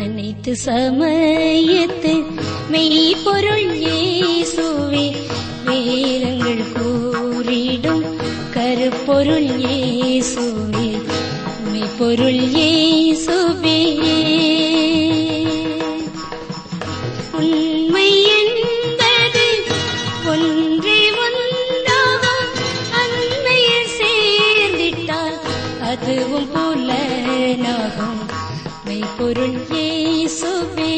அனைத்து சமயத்து மெய்ப்பொருள் இயேசுவே வேதங்கள் கூறிடும் கருப்பொருள் இயேசுவே மெய்ப்பொருள் இயேசுவே உண்மை என்பது ஒன்றே ஒன்றாகும் அண்மையில் சேர்ந்திட்டால் அதுவும் புலனாகும் மெய்ப்பொருள் இயேசுவே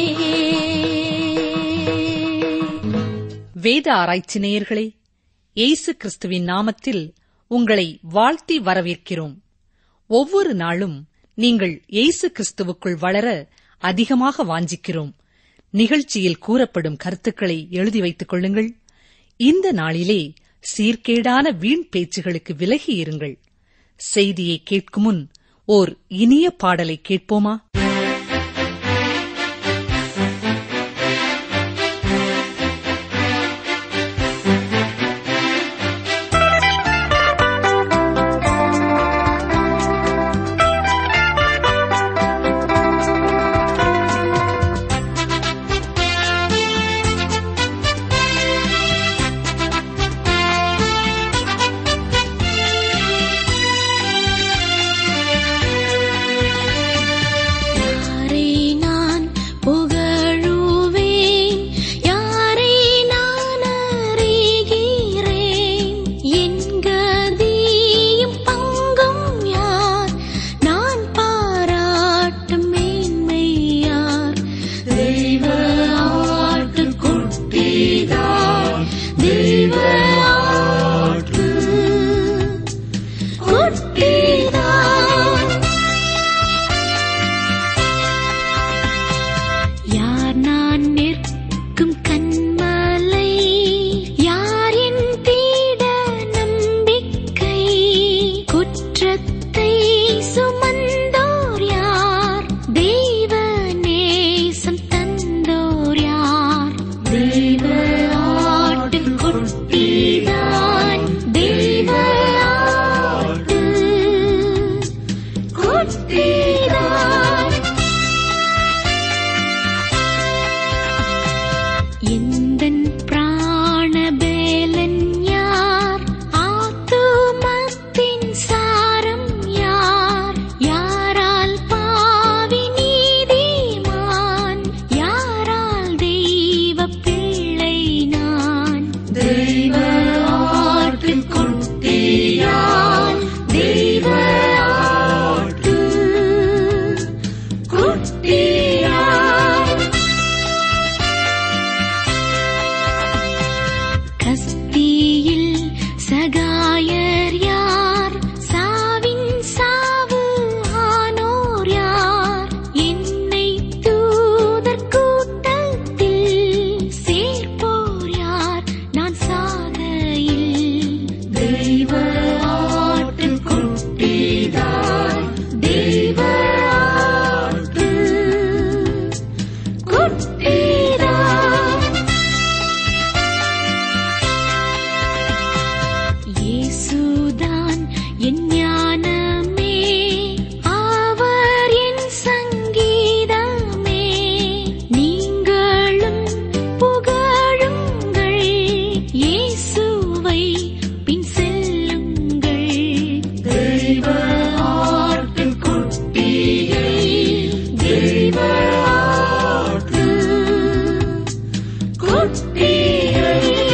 வேத ஆராய்ச்சி நேயர்களே இயேசு கிறிஸ்துவின் நாமத்தில் உங்களை வாழ்த்தி வரவேற்கிறோம் ஒவ்வொரு நாளும் நீங்கள் இயேசு கிறிஸ்துவுக்குள் வளர அதிகமாக வாஞ்சிக்கிறோம் நிகழ்ச்சியில் கூறப்படும் கருத்துக்களை எழுதி வைத்துக் கொள்ளுங்கள் இந்த நாளிலே சீர்கேடான வீண் பேச்சுகளுக்கு விலகி இருங்கள் செய்தியை கேட்கும் முன் ஓர் இனிய பாடலை கேட்போமா யாரை நான் புகழுவேன் யாரை நான் அறிகிறேன் என் கதியும் பங்கும் யார் நான் பாராட்டும் மேன்மை யார் தெய்வ ஆட்டுக்குட்டிதான் தெய்வ ஆட்டு குட்டிதான் யார் நான் நிற்கும் கண்மலை யார் என் தீட நம்பிக்கை குற்றத்தை சுமந்தோர் யார் தெய்வ நேசம் தந்தோர் யார் தெய்வ ஆட்டுக்குட்டிதான் தெய்வ ஆட்டு குட்டிதான் எந்தன் பிராணபேலன் யார் ஆத்துமத்தின் சாரம் யார் யாரால் பாவி நீதிமான் யாரால் தெய்வ பிள்ளை நான் தெய்வ ஆட்டுக்குட்டியான் தெய்வ ஆட்டு குட்டியான் கஸ்தியில் சகாயர் யார் சாவின் சாவு ஆனோர் யார் என்னை தூதர் கூட்டத்தில் சேர்ப்போர் யார் நான் சாகையில் தெய்வ ஆட்டுக்குட்டிதான் தெய்வ ஆட்டு குட்டிதான் இயேசுதான் என் ஞானமே அவர் என் சங்கீதமே நீங்களும் புகழுங்கள் இயேசுவை பின் செல்லுங்கள் தெய்வ ஆட்டுக்குட்டியை தெய்வ ஆட்டு குட்டியை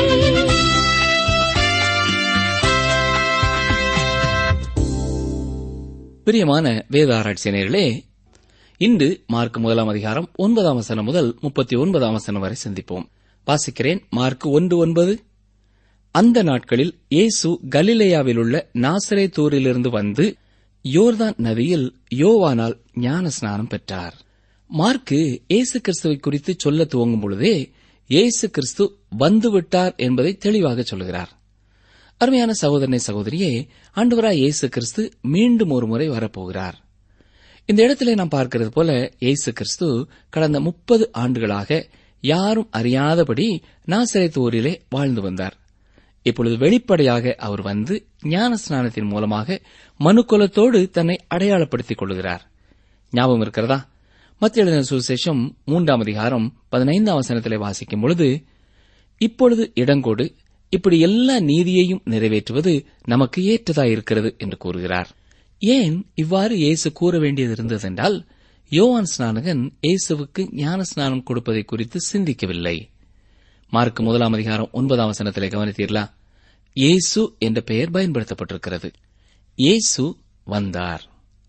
பிரியமான வேத ஆராய்ச்சியர்களே இன்று மார்க் முதலாம் அதிகாரம் ஒன்பதாம் வசனம் முதல் முப்பத்தி ஒன்பதாம் வசனம் வரை சிந்திப்போம் வாசிக்கிறேன் மார்க் ஒன்று ஒன்பது அந்த நாட்களில் இயேசு கலிலேயாவில் உள்ள நாசரேத்தூரிலிருந்து வந்து யோர்தான் நதியில் யோவானால் ஞான ஸ்நானம் பெற்றார் மார்க்கு இயேசு கிறிஸ்துவை குறித்து சொல்ல துவங்கும் பொழுதே இயேசு கிறிஸ்து வந்துவிட்டார் என்பதை தெளிவாக சொல்கிறார் அருமையான சகோதரனை சகோதரியே ஆண்டவராய் இயேசு கிறிஸ்து மீண்டும் ஒரு முறை வரப்போகிறார் இந்த இடத்திலே நாம் பார்க்கிறது போல இயேசு கிறிஸ்து கடந்த முப்பது ஆண்டுகளாக யாரும் அறியாதபடி நாசரேத் ஊரிலே வாழ்ந்து வந்தார் இப்பொழுது வெளிப்படையாக அவர் வந்து ஞான ஸ்நானத்தின் மூலமாக மனுக்குலத்தோடு தன்னை அடையாளப்படுத்திக் கொள்கிறார் ஞாபகம் இருக்கிறதா மத்திய எழுதின சுவிசேஷம் மூன்றாம் அதிகாரம் பதினைந்தாம் வசனத்திலே வாசிக்கும் பொழுது இப்பொழுது இடங்கொடு இப்படி எல்லா நீதியையும் நிறைவேற்றுவது நமக்கு ஏற்றதாயிருக்கிறது என்று கூறுகிறார் ஏன் இவ்வாறு இயேசு கூற வேண்டியது இருந்ததென்றால் யோவான் ஸ்நானகன் இயேசுவுக்கு ஞான ஸ்நானம் கொடுப்பதை குறித்து சிந்திக்கவில்லை மார்க் முதலாம் அதிகாரம் ஒன்பதாம் வசனத்திலே கவனித்தீர்களா இயேசு என்ற பெயர் பயன்படுத்தப்பட்டிருக்கிறது இயேசு வந்தார்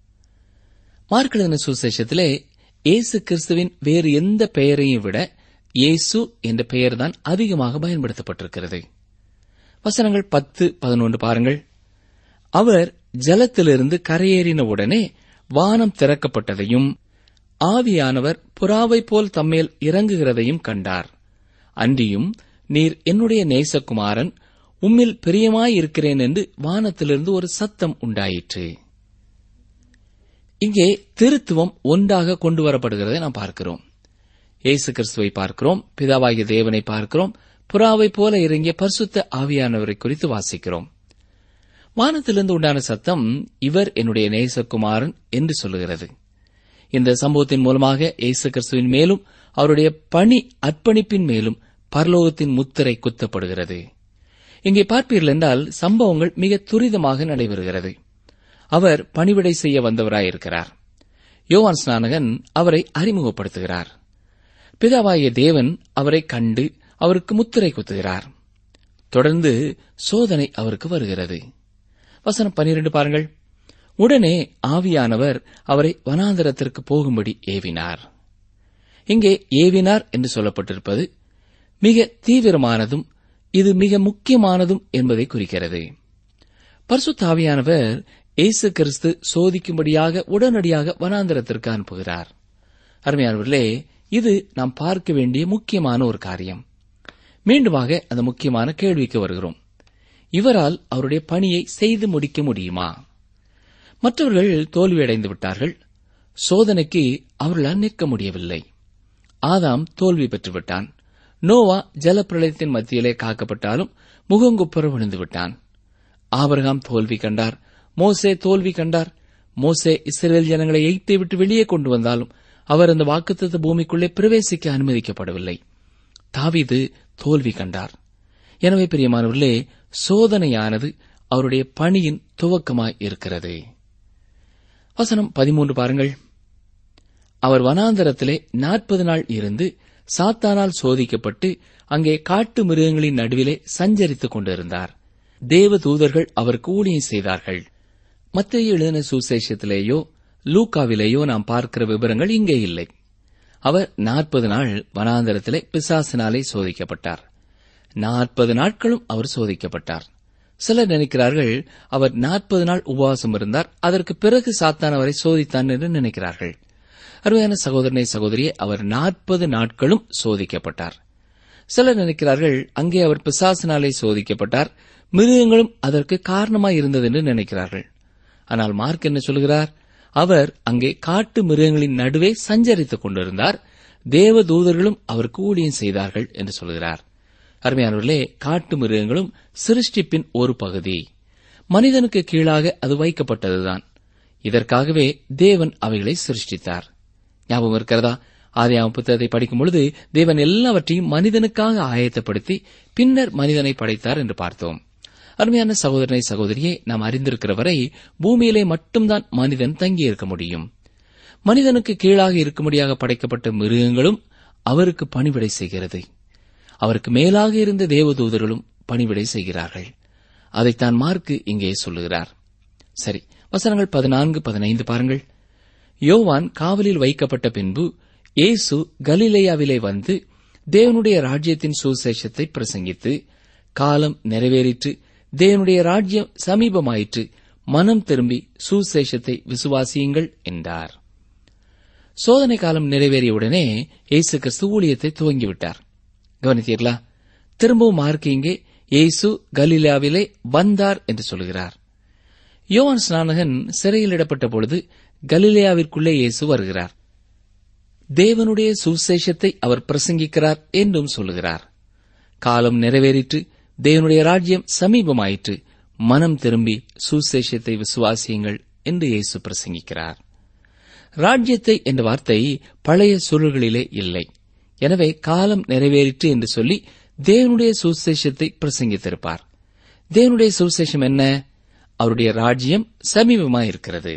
மார்க் எழுதின சுசேஷத்திலே இயேசு கிறிஸ்துவின் வேறு எந்த பெயரையும் விட இயேசு என்ற பெயர்தான் அதிகமாக பயன்படுத்தப்பட்டிருக்கிறது வசனங்கள் பத்து பதினொன்று பாருங்கள் அவர் ஜலத்திலிருந்து கரையேறின உடனே வானம் திறக்கப்பட்டதையும் ஆவியானவர் புறாவை போல் தம்மேல் இறங்குகிறதையும் கண்டார் அன்றியும் நீர் என்னுடைய நேசகுமாரன் உம்மில் பிரியமாயிருக்கிறேன் என்று வானத்திலிருந்து ஒரு சத்தம் உண்டாயிற்று இங்கே திருத்துவம் ஒன்றாக கொண்டு வரப்படுகிறதை நாம் பார்க்கிறோம் இயேசு கிறிஸ்துவை பார்க்கிறோம் பிதாவாகிய தேவனை பார்க்கிறோம் புறாவை போல இறங்கிய பரிசுத்த ஆவியானவரை குறித்து வாசிக்கிறோம் வானத்திலிருந்து உண்டான சத்தம் இவர் என்னுடைய நேசகுமாரன் என்று சொல்லுகிறது இந்த சம்பவத்தின் மூலமாக இயேசு கிறிஸ்துவின் மேலும் அவருடைய பணி அர்ப்பணிப்பின் மேலும் பரலோகத்தின் முத்திரை குத்தப்படுகிறது இங்கே பார்ப்பீர்கள் என்றால் சம்பவங்கள் மிக துரிதமாக நடைபெறுகிறது அவர் பணிவிடை செய்ய வந்தவராயிருக்கிறார் யோவான் ஸ்நானகன் அவரை அறிமுகப்படுத்துகிறார் பிதாவாகிய தேவன் அவரை கண்டு அவருக்கு முத்திரை குத்துகிறார் தொடர்ந்து சோதனை அவருக்கு வருகிறது வசனம் பனிரெண்டு பாருங்கள் உடனே ஆவியானவர் அவரை வனாந்தரத்திற்கு போகும்படி ஏவினார் இங்கே ஏவினார் என்று சொல்லப்பட்டிருப்பது மிக தீவிரமானதும் இது மிக முக்கியமானதும் என்பதை குறிக்கிறது பரிசுத்தாவியானவர் இயேசு கிறிஸ்து சோதிக்கும்படியாக உடனடியாக வனாந்தரத்திற்கு அனுப்புகிறார் அருமையானவர்களே இது நாம் பார்க்க வேண்டிய முக்கியமான ஒரு காரியம் மீண்டுமாக அந்த முக்கியமான கேள்விக்கு வருகிறோம் இவரால் அவருடைய பணியை செய்து முடிக்க முடியுமா மற்றவர்கள் தோல்வியடைந்து விட்டார்கள் சோதனைக்கு அவர்களால் நிற்க முடியவில்லை ஆதாம் தோல்வி பெற்றுவிட்டான் நோவா ஜலப்பிரளயத்தின் மத்தியிலே காக்கப்பட்டாலும் முகங்குப்புற விழுந்து விட்டான் ஆபரகாம் தோல்வி கண்டார் மோசே தோல்வி கண்டார் மோசே இஸ்ரேல் ஜனங்களை எய்த்தை விட்டு வெளியே கொண்டு வந்தாலும் அவர் அந்த வாக்குத்தத்த பூமிக்குள்ளே பிரவேசிக்க அனுமதிக்கப்படவில்லை தாவீது தோல்வி கண்டார் எனவே பிரியமானவர்களே சோதனையானது அவருடைய பணியின் துவக்கமாய் இருக்கிறது வசனம் பதிமூன்று பாருங்கள் அவர் வனாந்தரத்திலே நாற்பது நாள் இருந்து சாத்தானால் சோதிக்கப்பட்டு அங்கே காட்டு மிருகங்களின் நடுவிலே சஞ்சரித்துக் கொண்டிருந்தார் தேவ தூதர்கள் அவருக்கு ஊழியம் செய்தார்கள் மத்திய எழுதின சுசேஷத்திலேயோ லூக்காவிலேயோ நாம் பார்க்கிற விவரங்கள் இங்கே இல்லை அவர் நாற்பது நாள் வனாந்தரத்திலே பிசாசினாலே சோதிக்கப்பட்டார் நாற்பது நாட்களும் அவர் சோதிக்கப்பட்டார் சிலர் நினைக்கிறார்கள் அவர் நாற்பது நாள் உபவாசம் இருந்தார் அதற்கு பிறகு சாத்தான் அவரை சோதித்தான் என்று நினைக்கிறார்கள் அருமையான சகோதரனை சகோதரியே அவர் நாற்பது நாட்களும் சோதிக்கப்பட்டார் சிலர் நினைக்கிறார்கள் அங்கே அவர் பிசாசினாலே சோதிக்கப்பட்டார் மிருகங்களும் அதற்கு காரணமாய் இருந்தது என்று நினைக்கிறார்கள் ஆனால் மார்க் என்ன சொல்கிறார் அவர் அங்கே காட்டு மிருகங்களின் நடுவே சஞ்சரித்துக் கொண்டிருந்தார் தேவ தூதர்களும் அவருக்கு ஊழியம் செய்தார்கள் என்று சொல்கிறார் அருமையானவர்களே காட்டு மிருகங்களும் சிருஷ்டிப்பின் ஒரு பகுதி மனிதனுக்கு கீழாக அது வைக்கப்பட்டதுதான் இதற்காகவே தேவன் அவைகளை சிருஷ்டித்தார் ஞாபகம் இருக்கிறதா ஆதியாம புத்தகத்தை படிக்கும் பொழுது தேவன் எல்லாவற்றையும் மனிதனுக்காக ஆயத்தப்படுத்தி பின்னர் மனிதனை படைத்தார் என்று பார்த்தோம் அருமையான சகோதரனை சகோதரியே நாம் அறிந்திருக்கிற வரை பூமியிலே மட்டும்தான் மனிதன் தங்கியிருக்க முடியும் மனிதனுக்கு கீழாக இருக்கும்படியாக படைக்கப்பட்ட மிருகங்களும் அவருக்கு பணிவிடை செய்கிறது அவருக்கு மேலாக இருந்த தேவதூதர்களும் பணிவிடை செய்கிறார்கள் அதைத்தான் மார்க்கு இங்கே சொல்லுகிறார் சரி வசனங்கள் பதினான்கு பதினைந்து பாருங்கள் யோவான் காவலில் வைக்கப்பட்ட பின்பு இயேசு கலிலேயாவிலே வந்து தேவனுடைய ராஜ்யத்தின் சுசேஷத்தை பிரசங்கித்து காலம் நிறைவேறிற்று தேவனுடைய ராஜ்யம் சமீபமாயிற்று மனம் திரும்பி சுசேஷத்தை விசுவாசியுங்கள் என்றார் சோதனை காலம் நிறைவேறியவுடனே இயேசு கிறிஸ்து ஊழியத்தை துவங்கிவிட்டார் கவனித்தீர்களா திரும்பவும் மார்க் இங்கே இயேசு கலிலாவிலே வந்தார் என்று சொல்கிறார் யோவான் ஸ்நானகன் சிறையில் இடப்பட்ட பொழுது கலிலேயாவிற்குள்ளே இயேசு வருகிறார் தேவனுடைய சுசேஷத்தை அவர் பிரசங்கிக்கிறார் என்றும் சொல்லுகிறார் காலம் நிறைவேறிற்று தேவனுடைய ராஜ்யம் சமீபமாயிற்று மனம் திரும்பி சுசேஷத்தை விசுவாசியுங்கள் என்று இயேசு பிரசங்கிக்கிறார் ராஜ்யத்தை என்ற வார்த்தை பழைய சூழல்களிலே இல்லை எனவே காலம் நிறைவேறிற்று என்று சொல்லி தேவனுடைய சுசேஷத்தை பிரசங்கித்திருப்பார் தேவனுடைய சுசேஷம் என்ன அவருடைய ராஜ்யம் சமீபமாயிருக்கிறது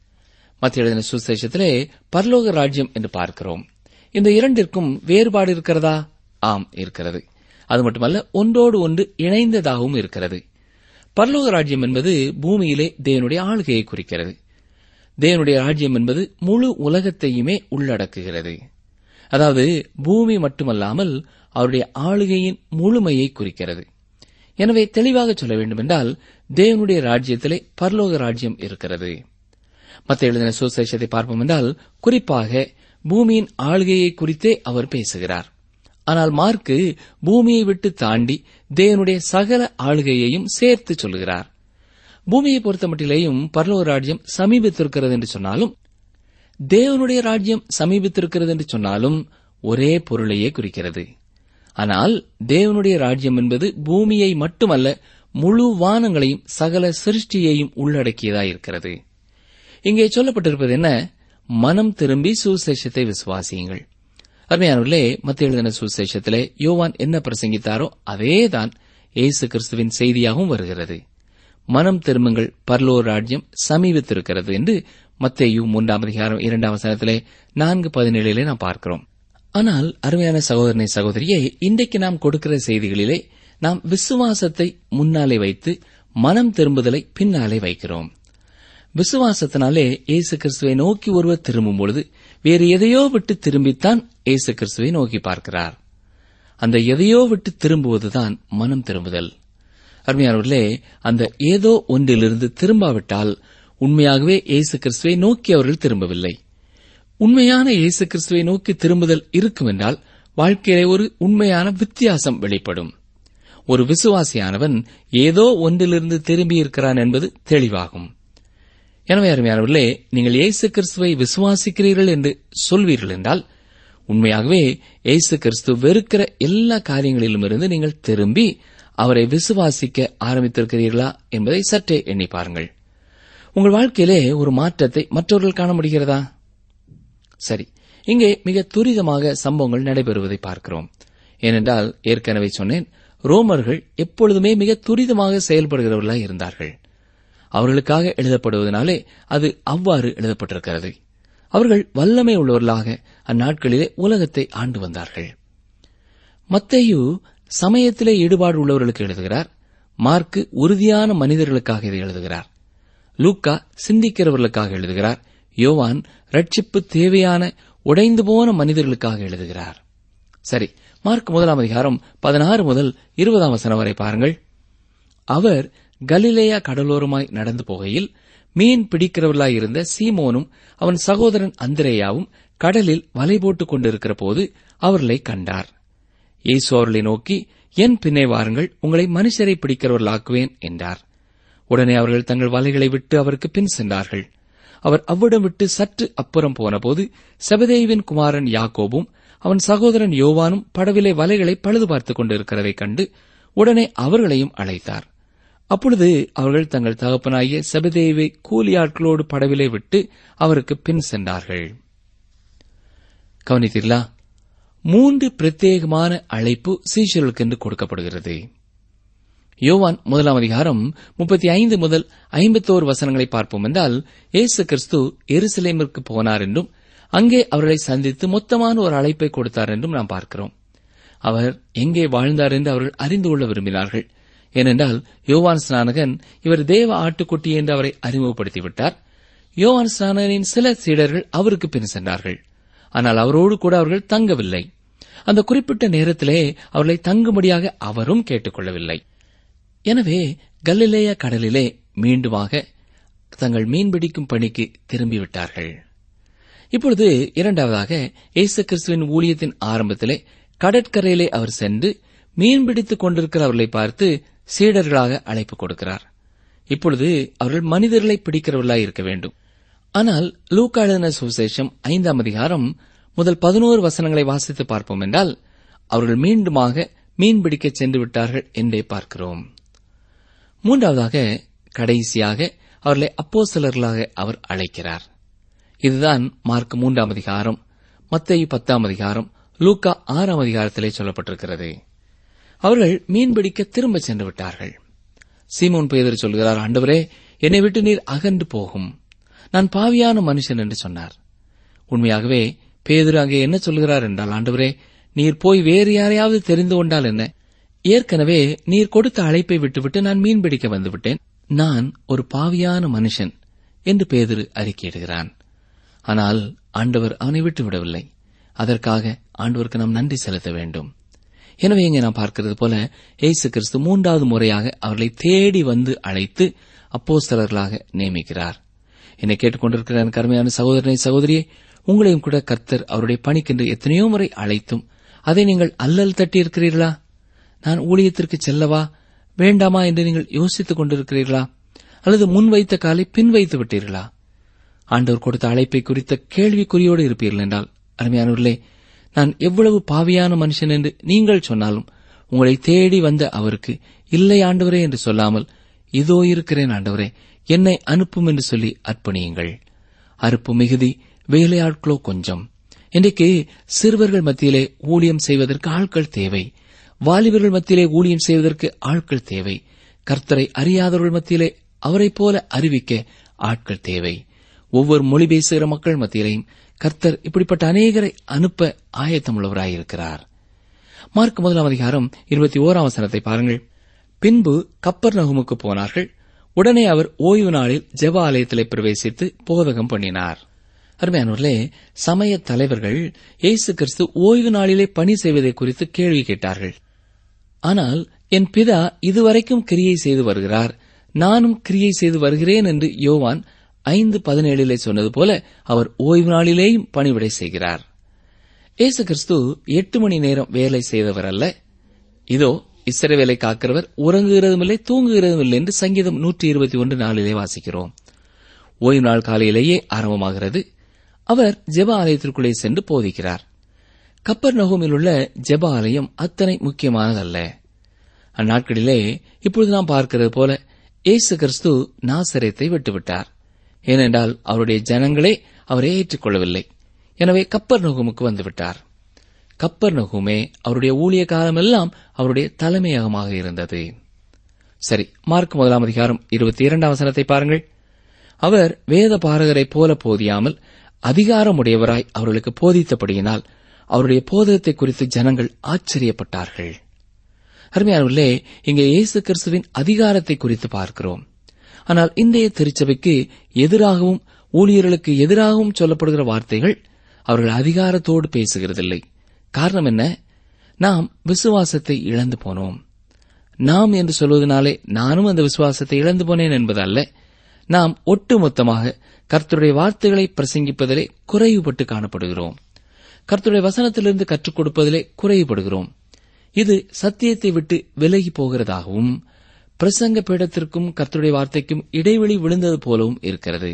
மத்திய எழுதின சுசேஷத்திலே பரலோக ராஜ்யம் என்று பார்க்கிறோம் இந்த இரண்டிற்கும் வேறுபாடு இருக்கிறதா ஆம் இருக்கிறது அது மட்டுமல்ல ஒன்றோடு ஒன்று இணைந்ததாகவும் இருக்கிறது பரலோக ராஜ்யம் என்பது பூமியிலே தேவனுடைய ஆளுகையை குறிக்கிறது தேவனுடைய ராஜ்யம் என்பது முழு உலகத்தையுமே உள்ளடக்குகிறது அதாவது பூமி மட்டுமல்லாமல் அவருடைய ஆளுகையின் முழுமையை குறிக்கிறது எனவே தெளிவாக சொல்ல வேண்டுமென்றால் தேவனுடைய ராஜ்யத்திலே பரலோக ராஜ்யம் இருக்கிறது மத்த எழுதின சுசேஷத்தை பார்ப்போம் என்றால் குறிப்பாக பூமியின் ஆளுகையை குறித்தே அவர் பேசுகிறார் ஆனால் மார்க்கு பூமியை விட்டு தாண்டி தேவனுடைய சகல ஆளுகையையும் சேர்த்து சொல்கிறார் பூமியை பொறுத்தமட்டிலேயும் பரலோக ராஜ்யம் சமீபித்திருக்கிறது என்று சொன்னாலும் தேவனுடைய ராஜ்யம் சமீபித்திருக்கிறது என்று சொன்னாலும் ஒரே பொருளையே குறிக்கிறது ஆனால் தேவனுடைய ராஜ்யம் என்பது பூமியை மட்டுமல்ல முழு வானங்களையும் சகல சிருஷ்டியையும் உள்ளடக்கியதாயிருக்கிறது இங்கே சொல்லப்பட்டிருப்பது என்ன மனம் திரும்பி சுசேஷத்தை விசுவாசியுங்கள் அருமையானவர்களே மத்திய எழுதின சுசேஷத்திலே யோவான் என்ன பிரசங்கித்தாரோ அதேதான் இயேசு கிறிஸ்துவின் செய்தியாகவும் வருகிறது மனம் திரும்புங்கள் பர்லோர் ராஜ்யம் சமீபித்திருக்கிறது என்று மத்தேயு மூன்றாம் அதிகாரம் இரண்டாம் வசனத்திலே நான்கு பதினேழிலே நாம் பார்க்கிறோம் ஆனால் அருமையான சகோதரனை சகோதரியே இன்றைக்கு நாம் கொடுக்கிற செய்திகளிலே நாம் விசுவாசத்தை முன்னாலே வைத்து மனம் திரும்புதலை பின்னாலே வைக்கிறோம் விசுவாசத்தினாலே இயேசு கிறிஸ்துவை நோக்கி ஒருவர் திரும்பும் பொழுது வேறு எதையோ விட்டு திரும்பித்தான் இயேசு கிறிஸ்துவை நோக்கி பார்க்கிறார் அந்த எதையோ விட்டு திரும்புவதுதான் மனம் திரும்புதல் அருமையானவர்களே அந்த ஏதோ ஒன்றிலிருந்து திரும்பாவிட்டால் உண்மையாகவே இயேசு கிறிஸ்துவை நோக்கி அவர்கள் திரும்பவில்லை உண்மையான இயேசு கிறிஸ்துவை நோக்கி திரும்புதல் இருக்கும் என்றால் வாழ்க்கையிலே ஒரு உண்மையான வித்தியாசம் வெளிப்படும் ஒரு விசுவாசியானவன் ஏதோ ஒன்றிலிருந்து திரும்பி இருக்கிறான் என்பது தெளிவாகும் எனவே அருமையானவர்களே நீங்கள் இயேசு கிறிஸ்துவை விசுவாசிக்கிறீர்கள் என்று சொல்வீர்கள் என்றால் உண்மையாகவே இயேசு கிறிஸ்து வெறுக்கிற எல்லா காரியங்களிலும் இருந்து நீங்கள் திரும்பி அவரை விசுவாசிக்க ஆரம்பித்திருக்கிறீர்களா என்பதை சற்றே எண்ணி பாருங்கள் உங்கள் வாழ்க்கையிலே ஒரு மாற்றத்தை மற்றவர்கள் காண முடிகிறதா சரி இங்கே மிக துரிதமாக சம்பவங்கள் நடைபெறுவதை பார்க்கிறோம் ஏனென்றால் ஏற்கனவே சொன்னேன் ரோமர்கள் எப்பொழுதுமே மிக துரிதமாக செயல்படுகிறவர்களாய் இருந்தார்கள் அவர்களுக்காக எழுதப்படுவதனாலே அது அவ்வாறு எழுதப்பட்டிருக்கிறது அவர்கள் வல்லமை உள்ளவர்களாக அந்நாட்களிலே உலகத்தை ஆண்டு வந்தார்கள் மத்தேயு சமயத்திலே ஈடுபாடு உள்ளவர்களுக்கு எழுதுகிறார் மார்க்கு உறுதியான மனிதர்களுக்காக இதை எழுதுகிறார் லூக்கா சிந்திக்கிறவர்களுக்காக எழுதுகிறார் யோவான் ரட்சிப்பு தேவையான உடைந்து போன மனிதர்களுக்காக எழுதுகிறார் சரி மார்க் முதலாம் அதிகாரம் பதினாறு முதல் இருபதாம் வசனம் வரை பாருங்கள் அவர் கலிலேயா கடலோரமாய் நடந்து போகையில் மீன் பிடிக்கிறவர்களாய் இருந்த சீமோனும் அவன் சகோதரன் அந்திரேயாவும் கடலில் வலை போட்டுக் கொண்டிருக்கிற போது அவர்களை கண்டார் இயேசு அவர்களை நோக்கி என் பின்னே வாருங்கள் உங்களை மனுஷரை பிடிக்கிறவர்களாக்குவேன் என்றார் உடனே அவர்கள் தங்கள் வலைகளை விட்டு அவருக்கு பின் சென்றார்கள் அவர் அவ்விடம் விட்டு சற்று அப்புறம் போனபோது செபதேவின் குமாரன் யாக்கோபும் அவன் சகோதரன் யோவானும் படவிலே வலைகளை பழுது பார்த்துக் கொண்டிருக்கிறதைக் கண்டு உடனே அவர்களையும் அழைத்தார் அப்பொழுது அவர்கள் தங்கள் தகப்பனாகிய செபதேவை கூலியாட்களோடு படவிலே விட்டு அவருக்கு பின் சென்றார்கள் கவனித்தீர்களா மூன்று பிரத்யேகமான அழைப்பு சீஷர்களுக்கு என்று கொடுக்கப்படுகிறது யோவான் முதலாம் அதிகாரம் முப்பத்தி ஐந்து முதல் ஐம்பத்தோரு வசனங்களை பார்ப்போம் என்றால் இயேசு கிறிஸ்து எருசலேமிற்கு போனார் என்றும் அங்கே அவர்களை சந்தித்து மொத்தமான ஒரு அழைப்பை கொடுத்தார் என்றும் நாம் பார்க்கிறோம் அவர் எங்கே வாழ்ந்தார் என்று அவர்கள் அறிந்து கொள்ள விரும்பினார்கள் ஏனென்றால் யோவான் ஸ்நானகன் இவர் தேவ ஆட்டுக்குட்டி என்று அவரை அறிமுகப்படுத்திவிட்டார் யோவான் ஸ்நானகனின் சில சீடர்கள் அவருக்கு பின் சென்றார்கள் ஆனால் அவரோடு கூட அவர்கள் தங்கவில்லை அந்த குறிப்பிட்ட நேரத்திலே அவர்களை தங்கும்படியாக அவரும் கேட்டுக்கொள்ளவில்லை எனவே கல்லிலேய கடலிலே மீண்டுமாக தங்கள் மீன்பிடிக்கும் பணிக்கு திரும்பிவிட்டார்கள் இப்பொழுது இரண்டாவதாக இயேசு கிறிஸ்துவின் ஊழியத்தின் ஆரம்பத்திலே கடற்கரையிலே அவர் சென்று மீன்பிடித்துக் கொண்டிருக்கிற அவர்களை பார்த்து சீடர்களாக அழைப்பு கொடுக்கிறார் இப்பொழுது அவர்கள் மனிதர்களை பிடிக்கிறவர்களாய் இருக்க வேண்டும் ஆனால் லூக்கா எழுதின சுவிசேஷம் ஐந்தாம் அதிகாரம் முதல் பதினோரு வசனங்களை வாசித்து பார்ப்போம் என்றால் அவர்கள் மீண்டுமாக மீன்பிடிக்க சென்று விட்டார்கள் என்றே பார்க்கிறோம் மூன்றாவதாக கடைசியாக அவர்களை அப்போஸ்தலர்களாக அவர் அழைக்கிறார் இதுதான் மார்க் மூன்றாம் அதிகாரம் மத்தேயு பத்தாம் அதிகாரம் லூக்கா ஆறாம் அதிகாரத்திலே சொல்லப்பட்டிருக்கிறது அவர்கள் மீன்பிடிக்க திரும்ப சென்று விட்டார்கள் சீமோன் பேதர் சொல்கிறார் ஆண்டவரே என்னை விட்டு நீர் அகன்று போகும் நான் பாவியான மனுஷன் என்று சொன்னார் உண்மையாகவே பேதுரு அங்கே என்ன சொல்கிறார் என்றால் ஆண்டவரே நீர் போய் வேறு யாரையாவது தெரிந்து கொண்டால் என்ன ஏற்கனவே நீர் கொடுத்த அழைப்பை விட்டுவிட்டு நான் மீன்பிடிக்க வந்துவிட்டேன் நான் ஒரு பாவியான மனுஷன் என்று பேதுரு அறிக்கையிடுகிறான் ஆனால் ஆண்டவர் அவனை விட்டுவிடவில்லை அதற்காக ஆண்டவருக்கு நாம் நன்றி செலுத்த வேண்டும் எனவே இங்கே நாம் பார்க்கிறது போல இயேசு கிறிஸ்து மூன்றாவது முறையாக அவர்களை தேடி வந்து அழைத்து அப்போஸ்தலர்களாக நியமிக்கிறார் என்னை கேட்டுக்கொண்டிருக்கிற என் கருமையான சகோதரனை சகோதரியே உங்களையும் கூட கர்த்தர் அவருடைய பணிக்கென்று எத்தனையோ முறை அழைத்தும் அதை நீங்கள் அல்லல் தட்டி இருக்கிறீர்களா நான் ஊழியத்திற்கு செல்லவா வேண்டாமா என்று நீங்கள் யோசித்துக் கொண்டிருக்கிறீர்களா அல்லது முன் வைத்த காலை பின் வைத்து விட்டீர்களா ஆண்டவர் கொடுத்த அழைப்பை குறித்த கேள்விக்குறியோடு இருப்பீர்கள் என்றால் அருமையானவர்களே நான் எவ்வளவு பாவியான மனுஷன் என்று நீங்கள் சொன்னாலும் உங்களை தேடி வந்த அவருக்கு இல்லை ஆண்டவரே என்று சொல்லாமல் இதோ இருக்கிறேன் ஆண்டவரே என்னை அனுப்பும் என்று சொல்லி அர்ப்பணியுங்கள் அறுப்பு மிகுதி வேலையாட்களோ கொஞ்சம் இன்றைக்கு சிறுவர்கள் மத்தியிலே ஊழியம் செய்வதற்கு ஆட்கள் தேவை வாலிபர்கள் மத்தியிலே ஊழியம் செய்வதற்கு ஆட்கள் தேவை கர்த்தரை அறியாதவர்கள் மத்தியிலே அவரைப் போல அறிவிக்க ஆட்கள் தேவை ஒவ்வொரு மொழி பேசுகிற மக்கள் மத்தியிலையும் கர்த்தர் இப்படிப்பட்ட அநேகரை அனுப்ப ஆயத்தமுள்ளவராயிருக்கிறார் மார்க் முதலாம் அதிகாரம் இருபத்தி ஓராம் வசனத்தை பாருங்கள் பின்பு கப்பர் நகுமுக்கு போனார்கள் உடனே அவர் ஓய்வு நாளில் ஜெப ஆலயத்திலே பிரவேசித்து போதகம் பண்ணினார் அருமையானவர்களே சமய தலைவர்கள் இயேசு கிறிஸ்து ஓய்வு நாளிலே பணி செய்வதை குறித்து கேள்வி கேட்டார்கள் ஆனால் என் பிதா இதுவரைக்கும் கிரியை செய்து வருகிறார் நானும் கிரியை செய்து வருகிறேன் என்று யோவான் ஐந்து பதினேழிலே சொன்னது போல அவர் ஓய்வு நாளிலேயும் பணிவிடை செய்கிறார் இயேசு கிறிஸ்து எட்டு மணி நேரம் வேலை செய்தவர் அல்ல இதோ இஸ்ரவேலை காக்கிறவர் உறங்குகிறதும் இல்லை தூங்குகிறதும் இல்லை என்று சங்கீதம் நூற்றி இருபத்தி ஒன்று நாளிலே வாசிக்கிறோம் ஓய்வு நாள் காலையிலேயே ஆரம்பமாகிறது அவர் ஜெப ஆலயத்திற்குள்ளே சென்று போதிக்கிறார் கப்பர் நகோமில் உள்ள ஜெப ஆலயம் அத்தனை முக்கியமானதல்ல அந்நாட்களிலே இப்பொழுது நாம் பார்க்கிறது போல இயேசு கிறிஸ்து நாசரேத்தை விட்டுவிட்டார் ஏனென்றால் அவருடைய ஜனங்களே அவரை ஏற்றுக்கொள்ளவில்லை எனவே கப்பர் நகுமுக்கு வந்துவிட்டார் கப்பர் நகுமே அவருடைய ஊழிய காலமெல்லாம் அவருடைய தலைமையகமாக இருந்தது சரி மார்க் முதலாம் அதிகாரம் இருபத்தி இரண்டாம் வசனத்தை பாருங்கள் அவர் வேத பாரகரைப் போல போதியாமல் அதிகாரமுடையவராய் அவர்களுக்கு போதித்தபடியினால் அவருடைய போதகத்தை குறித்து ஜனங்கள் ஆச்சரியப்பட்டார்கள் அருமையானவர்களே இங்கே இயேசு கிறிஸ்துவின் அதிகாரத்தை குறித்து பார்க்கிறோம் ஆனால் இன்றைய திருச்சபைக்கு எதிராகவும் ஊழியர்களுக்கு எதிராகவும் சொல்லப்படுகிற வார்த்தைகள் அவர்கள் அதிகாரத்தோடு பேசுகிறதில்லை காரணம் என்ன நாம் விசுவாசத்தை இழந்து போனோம் நாம் என்று சொல்வதனாலே நானும் அந்த விசுவாசத்தை இழந்து போனேன் என்பதல்ல நாம் ஒட்டுமொத்தமாக கர்த்தருடைய வார்த்தைகளை பிரசங்கிப்பதிலே குறைவுபட்டு காணப்படுகிறோம் கர்த்தருடைய வசனத்திலிருந்து கற்றுக் கொடுப்பதிலே குறைவுபடுகிறோம் இது சத்தியத்தை விட்டு விலகி போகிறதாகவும் பிரசங்க பீடத்திற்கும் கர்த்தருடைய வார்த்தைக்கும் இடைவெளி விழுந்தது போலவும் இருக்கிறது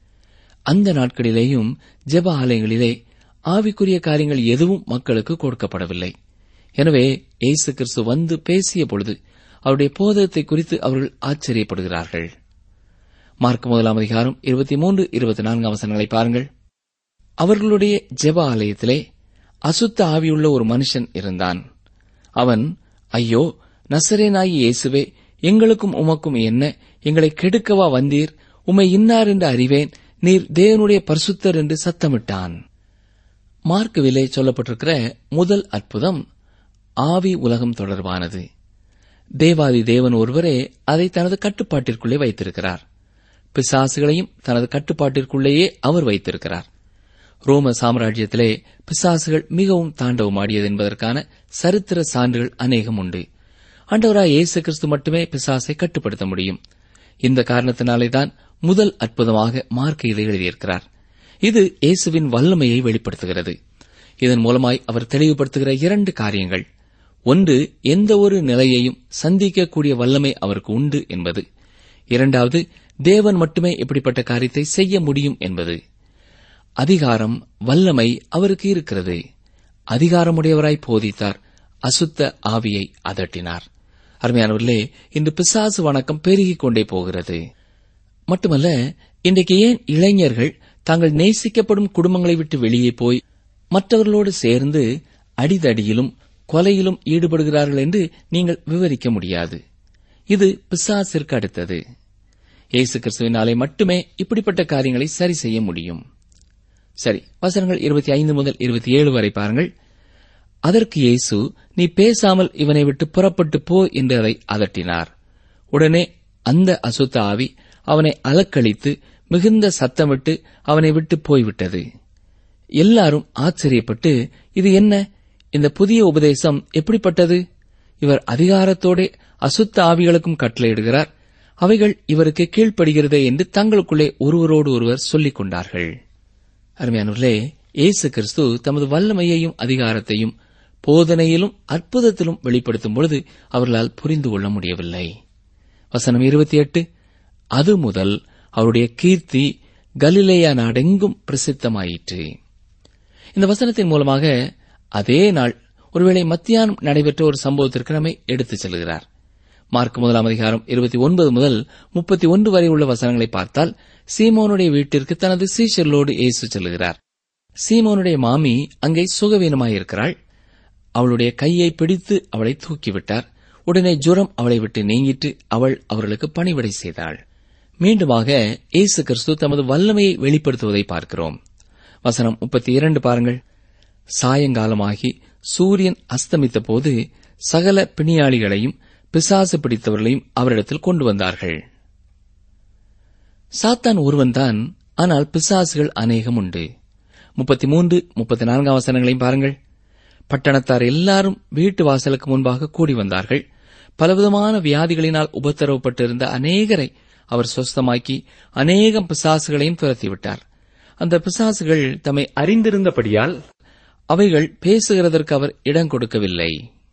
அந்த நாட்களிலேயும் ஜெப ஆலயங்களிலே ஆவிக்குரிய காரியங்கள் எதுவும் மக்களுக்கு கொடுக்கப்படவில்லை எனவே இயேசு கிறிஸ்து வந்து பேசிய பொழுது அவருடைய போதகத்தை குறித்து அவர்கள் ஆச்சரியப்படுகிறார்கள் மார்க் முதலாம் அதிகாரம் இருபத்தி மூன்று இருபத்தி நான்காம் வசனங்களை பாருங்கள் அவர்களுடைய ஜெப ஆலயத்திலே அசுத்த ஆவியுள்ள ஒரு மனுஷன் இருந்தான் அவன் ஐயோ நசரேனாயி இயேசுவே எங்களுக்கும் உமக்கும் என்ன எங்களை கெடுக்கவா வந்தீர் உம்மை இன்னார் என்று அறிவேன் நீர் தேவனுடைய பரிசுத்தர் என்று சத்தமிட்டான் மார்க்குவிலே சொல்லப்பட்டிருக்கிற முதல் அற்புதம் ஆவி உலகம் தொடர்பானது தேவாதி தேவன் ஒருவரே அதை தனது கட்டுப்பாட்டிற்குள்ளே வைத்திருக்கிறார் பிசாசுகளையும் தனது கட்டுப்பாட்டிற்குள்ளேயே அவர் வைத்திருக்கிறார் ரோம சாம்ராஜ்யத்திலே பிசாசுகள் மிகவும் தாண்டவமாடியது என்பதற்கான சரித்திர சான்றுகள் அநேகம் உண்டு ஆண்டவராய் இயேசு கிறிஸ்து மட்டுமே பிசாசை கட்டுப்படுத்த முடியும் இந்த காரணத்தினாலேதான் முதல் அற்புதமாக மார்க் இதை எழுதியிருக்கிறார் இது இயேசுவின் வல்லமையை வெளிப்படுத்துகிறது இதன் மூலமாய் அவர் தெளிவுபடுத்துகிற இரண்டு காரியங்கள் ஒன்று எந்த ஒரு நிலையையும் சந்திக்கக்கூடிய வல்லமை அவருக்கு உண்டு என்பது இரண்டாவது தேவன் மட்டுமே இப்படிப்பட்ட காரியத்தை செய்ய முடியும் என்பது அதிகாரம் வல்லமை அவருக்கு இருக்கிறது அதிகாரமுடையவராய் போதித்தார் அசுத்த ஆவியை அதட்டினார் அருமையானவர்களே இன்று பிசாசு வணக்கம் பெருகிக் கொண்டே போகிறது மட்டுமல்ல இன்றைக்கு ஏன் இளைஞர்கள் தாங்கள் நேசிக்கப்படும் குடும்பங்களை விட்டு வெளியே போய் மற்றவர்களோடு சேர்ந்து அடிதடியிலும் கொலையிலும் ஈடுபடுகிறார்கள் என்று நீங்கள் விவரிக்க முடியாது இது பிசாசிற்கு அடுத்தது இயேசு கிறிஸ்துவினாலே மட்டுமே இப்படிப்பட்ட காரியங்களை சரி செய்ய முடியும் சரி வசனங்கள் இருபத்தி ஐந்து முதல் இருபத்தி ஏழு வரை பாருங்கள் அதற்கு இயேசு நீ பேசாமல் இவனை விட்டு புறப்பட்டு போ என்று அதை அதட்டினார் உடனே அந்த அசுத்த ஆவி அவனை அலக்களித்து மிகுந்த சத்தமிட்டு அவனை விட்டு போய்விட்டது எல்லாரும் ஆச்சரியப்பட்டு இது என்ன இந்த புதிய உபதேசம் எப்படிப்பட்டது இவர் அதிகாரத்தோட அசுத்த ஆவிகளுக்கும் கட்டளையிடுகிறார் அவைகள் இவருக்கு கீழ்ப்படுகிறதே என்று தங்களுக்குள்ளே ஒருவரோடு ஒருவர் சொல்லிக் கொண்டார்கள் அருமையானவர்களே இயேசு கிறிஸ்து தமது வல்லமையையும் அதிகாரத்தையும் போதனையிலும் அற்புதத்திலும் வெளிப்படுத்தும் பொழுது அவர்களால் புரிந்து கொள்ள முடியவில்லை வசனம் இருபத்தி எட்டு அது முதல் அவருடைய கீர்த்தி கலிலேயா நாடெங்கும் பிரசித்தமாயிற்று இந்த வசனத்தின் மூலமாக அதே நாள் ஒருவேளை மத்தியானம் நடைபெற்ற ஒரு சம்பவத்திற்கு நம்மை எடுத்துச் செல்கிறார் மார்க் முதலாம் அதிகாரம் இருபத்தி ஒன்பது முதல் முப்பத்தி ஒன்று வரை உள்ள வசனங்களை பார்த்தால் சீமோனுடைய வீட்டிற்கு தனது சீஷர்களோடு இயேசு செல்கிறார் சீமோனுடைய மாமி அங்கே சுகவீனமாயிருக்கிறாள் அவளுடைய கையை பிடித்து அவளை தூக்கிவிட்டார் உடனே ஜுரம் அவளை விட்டு நீங்கிட்டு அவள் அவர்களுக்கு பணிவிடை செய்தாள் மீண்டுமாக இயேசு கிறிஸ்து தமது வல்லமையை வெளிப்படுத்துவதை பார்க்கிறோம் வசனம் முப்பத்தி இரண்டு பாருங்கள் சாயங்காலமாகி சூரியன் அஸ்தமித்த போது சகல பிணியாளிகளையும் பிசாசு பிடித்தவர்களையும் அவரிடத்தில் கொண்டு வந்தார்கள் சாத்தான் ஒருவன்தான் ஆனால் பிசாசுகள் அநேகம் உண்டு முப்பத்தி மூன்று முப்பத்தி நான்காம் வசனங்களையும் பாருங்கள் பட்டணத்தார் எல்லாரும் வீட்டு வாசலுக்கு முன்பாக கூடி வந்தார்கள் பலவிதமான வியாதிகளினால் உபத்திரவப்பட்டிருந்த அநேகரை அவர் சொஸ்தமாக்கி அநேகம் பிசாசுகளையும் துரத்திவிட்டார் அந்த பிசாசுகள் தம்மை அறிந்திருந்தபடியால் அவைகள் பேசுகிறதற்கு அவர் இடம் கொடுக்கவில்லை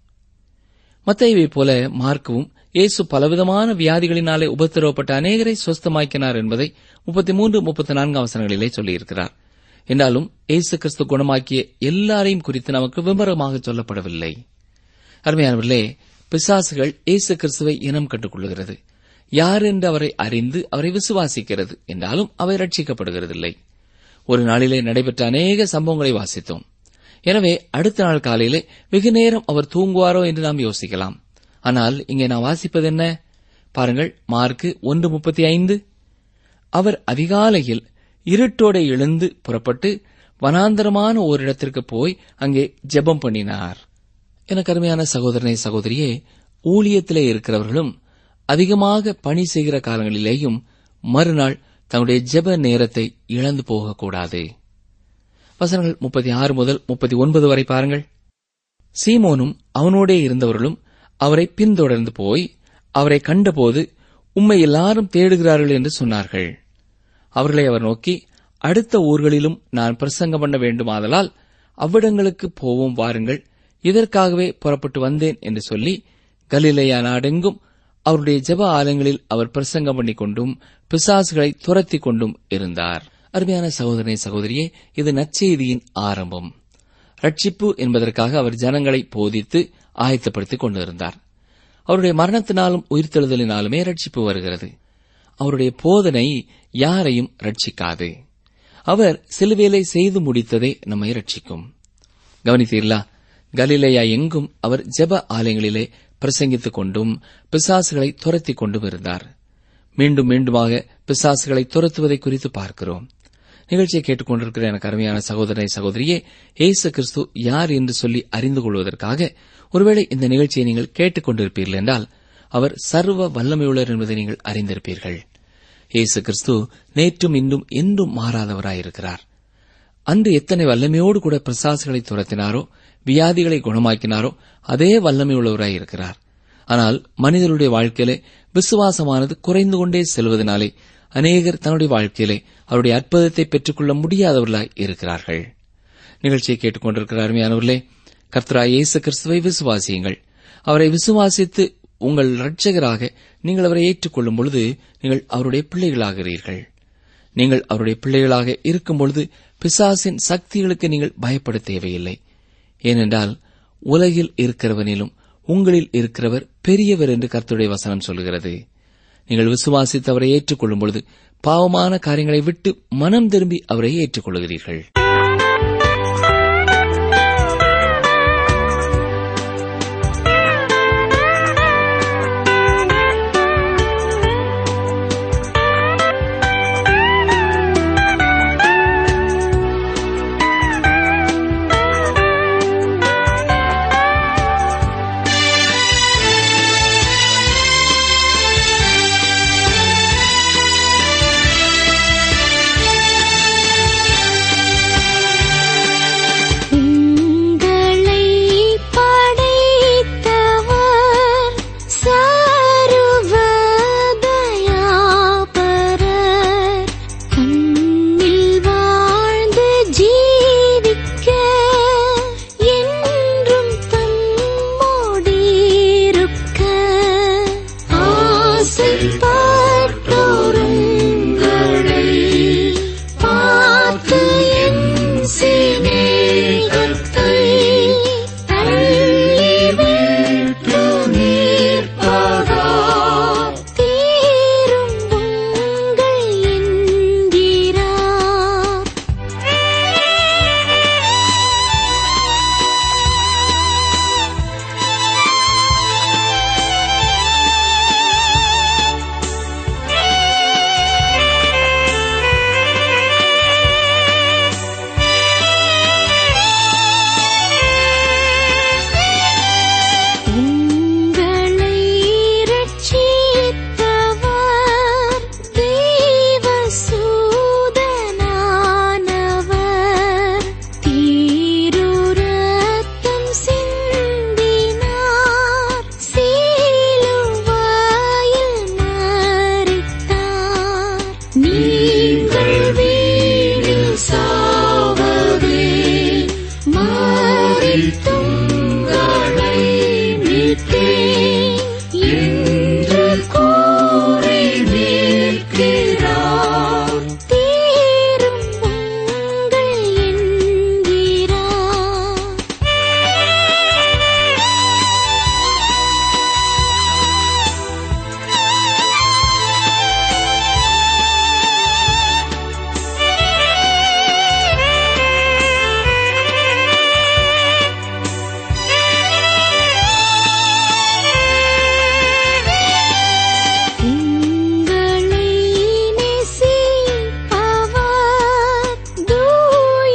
மத்தையைப் போல மார்க்கவும் இயேசு பலவிதமான வியாதிகளினாலே உபத்திரவப்பட்ட அநேகரை சொஸ்தமாக்கினார் என்பதை முப்பத்தி மூன்று முப்பத்தி நான்காம் வசனங்களிலே சொல்லியிருக்கிறார் என்றாலும் இயேசு கிறிஸ்து குணமாக்கிய எல்லாரையும் குறித்து நமக்கு விவரமாக சொல்லப்படவில்லை அருமையானவர்களே பிசாசுகள் இயேசு கிறிஸ்துவை இனம் கண்டுக் கொள்ளுகிறது யார் என்று அவரை அறிந்து அவரை விசுவாசிக்கிறது என்றாலும் அவை ரட்சிக்கப்படுகிறதில்லை ஒரு நாளிலே நடைபெற்ற அநேக சம்பவங்களை வாசித்தோம் எனவே அடுத்த நாள் காலையிலே வெகு நேரம் அவர் தூங்குவாரோ என்று நாம் யோசிக்கலாம் ஆனால் இங்கே நான் வாசிப்பது என்ன பாருங்கள் மார்க்கு ஒன்று முப்பத்தி ஐந்து அவர் அதிகாலையில் இருட்டோட எழுந்து புறப்பட்டு வனாந்தரமான ஓரிடத்திற்கு போய் அங்கே ஜெபம் பண்ணினார் எனக்கு அருமையான சகோதரனை சகோதரியே ஊழியத்திலே இருக்கிறவர்களும் அதிகமாக பணி செய்கிற காலங்களிலேயும் மறுநாள் தங்களுடைய ஜெப நேரத்தை இழந்து போகக்கூடாது வசனங்கள் முப்பத்தி ஆறு முதல் முப்பத்தி ஒன்பது வரை பாருங்கள் சீமோனும் அவனோடே இருந்தவர்களும் அவரை பின்தொடர்ந்து போய் அவரை கண்டபோது உம்மை எல்லாரும் தேடுகிறார்கள் என்று சொன்னார்கள் அவர்களை அவர் நோக்கி அடுத்த ஊர்களிலும் நான் பிரசங்கம் பண்ண வேண்டுமாதலால் அவ்விடங்களுக்கு போவோம் வாருங்கள் இதற்காகவே புறப்பட்டு வந்தேன் என்று சொல்லி கலிலேயா நாடெங்கும் அவருடைய ஜெப ஆலயங்களில் அவர் பிரசங்கம் பண்ணிக் கொண்டும் பிசாசுகளை துரத்திக் கொண்டும் இருந்தார் அருமையான சகோதரனை சகோதரியே இது நற்செய்தியின் ஆரம்பம் ரட்சிப்பு என்பதற்காக அவர் ஜனங்களை போதித்து ஆயத்தப்படுத்திக் கொண்டிருந்தார் அவருடைய மரணத்தினாலும் உயிர்த்தெழுதலினாலுமே ரட்சிப்பு வருகிறது அவருடைய போதனை யாரையும் ரட்சிக்காது அவர் சிலுவேலை செய்து முடித்ததே நம்மை ரட்சிக்கும் கவனித்தீர்களா கலிலேயா எங்கும் அவர் ஜெப ஆலயங்களிலே பிரசங்கித்துக் கொண்டும் பிசாசுகளை துரத்திக் கொண்டும் இருந்தார் மீண்டும் மீண்டுமாக பிசாசுகளை துரத்துவதை குறித்து பார்க்கிறோம் நிகழ்ச்சியை கேட்டுக்கொண்டிருக்கிற எனக்கு அருமையான சகோதரனை சகோதரியே ஏசு கிறிஸ்து யார் என்று சொல்லி அறிந்து கொள்வதற்காக ஒருவேளை இந்த நிகழ்ச்சியை நீங்கள் கேட்டுக்கொண்டிருப்பீர்கள் என்றால் அவர் சர்வ வல்லமையுள்ளர் என்பதை நீங்கள் அறிந்திருப்பீர்கள் இயேசு கிறிஸ்து நேற்றும் இன்றும் என்றும் மாறாதவராயிருக்கிறார் அன்று எத்தனை வல்லமையோடு கூட பிரசாசுகளை துரத்தினாரோ வியாதிகளை குணமாக்கினாரோ அதே வல்லமை உள்ளவராயிருக்கிறார் ஆனால் மனிதனுடைய வாழ்க்கையிலே விசுவாசமானது குறைந்து கொண்டே செல்வதனாலே அநேகர் தன்னுடைய வாழ்க்கையிலே அவருடைய அற்புதத்தை பெற்றுக்கொள்ள முடியாதவர்களாய் இருக்கிறார்கள் நிகழ்ச்சியை கேட்டுக்கொண்டிருக்கிற அருமையானவர்களே கர்த்தரா இயேசு கிறிஸ்துவை விசுவாசியுங்கள் அவரை விசுவாசித்து உங்கள் இரட்சகராக நீங்கள் அவரை ஏற்றுக்கொள்ளும் பொழுது நீங்கள் அவருடைய பிள்ளைகளாகிறீர்கள் நீங்கள் அவருடைய பிள்ளைகளாக இருக்கும் பொழுது பிசாசின் சக்திகளுக்கு நீங்கள் பயப்பட தேவையில்லை ஏனென்றால் உலகில் இருக்கிறவனிலும் உங்களில் இருக்கிறவர் பெரியவர் என்று கர்த்தருடைய வசனம் சொல்கிறது நீங்கள் விசுவாசித்து அவரை ஏற்றுக்கொள்ளும் பொழுது பாவமான காரியங்களை விட்டு மனம் திரும்பி அவரை ஏற்றுக்கொள்கிறீர்கள் உங்களை படைத்தவர் சர்வதயாபரர் கண்ணில் வாழ்ந்து ஜீவிக்க என்றும் தம்மோடிருக்க ஆசைப்பட்டோருங்களை பார்த்து என் சிநேகத்தை தள்ளிவிட்டு நிற்பதா தீரும்புங்கள் என்கிறார் உங்களை ரட்சித்தவர் தேவசூதனானவர் தீருரத்தம் சிந்தினார் சிலுவையில் மரித்தார் நீங்கள் வீணில் சாவதே மரித்துங்களை மீட்டேன் என்று கூறி நிற்கிறார் தீரும்புங்கள் என்கிறார் உங்களை நேசிப்பவர் தூய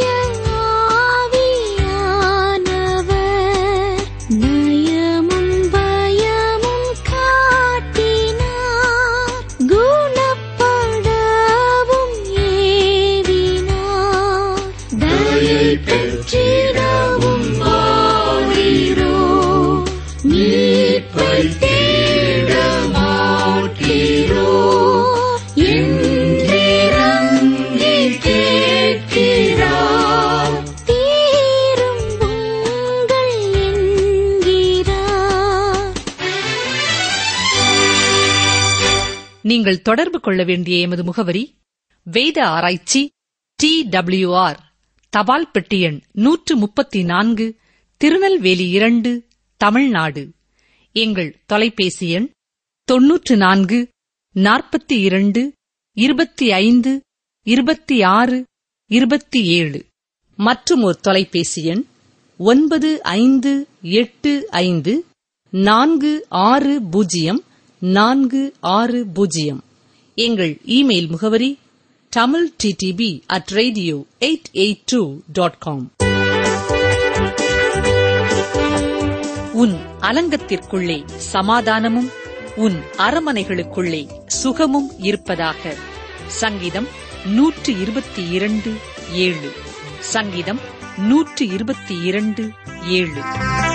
ஆவியானவர் நயமும் பயமும் காட்டினார் குணப்படவும் ஏவினார் தயை பெற்றிடவும் வாரீரோ மீட்பை தேட மாட்டீரோ என்றிறங்கி கேட்கிறார் தீரும்புங்கள் என்கிறார் நீங்கள் தொடர்பு கொள்ள வேண்டிய எமது முகவரி வேத ஆராய்ச்சி டி ஆர் தபால் பெட்டி எண் நூற்று முப்பத்தி நான்கு திருநெல்வேலி இரண்டு தமிழ்நாடு எங்கள் தொலைபேசி எண் தொன்னூற்று நான்கு நாற்பத்தி இரண்டு இருபத்தி ஐந்து இருபத்தி ஆறு இருபத்தி ஏழு மற்றும் ஒரு தொலைபேசி எண் ஒன்பது ஐந்து எட்டு ஐந்து நான்கு ஆறு பூஜ்ஜியம் நான்கு ஆறு பூஜ்ஜியம் எங்கள் இமெயில் முகவரி Tamil TTP at radio eight eight two dot com உன் அலங்கத்திற்குள்ளே சமாதானமும் உன் அரமனைகளுக்குள்ளே சுகமும் இருப்பதாக சங்கீதம் நூற்று இருபத்தி இரண்டு ஏழு சங்கீதம் நூற்று இருபத்தி இரண்டு ஏழு